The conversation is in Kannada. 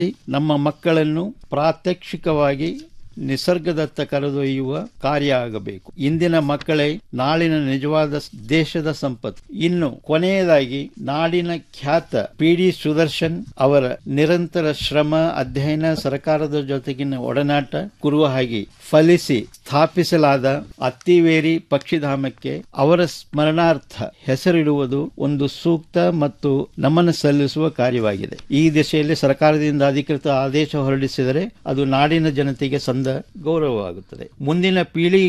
ನಮ್ಮ ಮಕ್ಕಳನ್ನು ಪ್ರಾತ್ಯಕ್ಷಿಕವಾಗಿ ನಿಸರ್ಗದತ್ತ ಕರೆದೊಯ್ಯುವ ಕಾರ್ಯ ಆಗಬೇಕು ಇಂದಿನ ಮಕ್ಕಳೇ ನಾಳಿನ ನಿಜವಾದ ಸ್- ದೇಶದ ಸಂಪತ್ತು ಇನ್ನು ಕೊನೆಯದಾಗಿ ನಾಡಿನ ಖ್ಯಾತ ಪಿ ಡಿ ಸುದರ್ಶನ್ ಅವರ ನಿರಂತರ ಶ್ರಮ ಅಧ್ಯಯನ ಸರ್ಕಾರದ ಜೊತೆಗಿನ ಒಡನಾಟ ಕುರುವ ಹಾಗೆ ಫಲಿಸಿ ಸ್ಥಾಪಿಸಲಾದ ಅತ್ತಿವೇರಿ ಪಕ್ಷಿಧಾಮಕ್ಕೆ ಅವರ ಸ್ಮರಣಾರ್ಥ ಹೆಸರಿಡುವುದು ಒಂದು ಸೂಕ್ತ ಮತ್ತು ನಮನ ಸಲ್ಲಿಸುವ ಕಾರ್ಯವಾಗಿದೆ ಈ ದಿಶೆಯಲ್ಲಿ ಸರ್ಕಾರದಿಂದ ಅಧಿಕೃತ ಆದೇಶ ಹೊರಡಿಸಿದರೆ ಅದು ನಾಡಿನ ಜನತೆಗೆ ಸಂದ ಗೌರವವಾಗುತ್ತದೆ ಮುಂದಿನ ಪೀಳಿಗೆ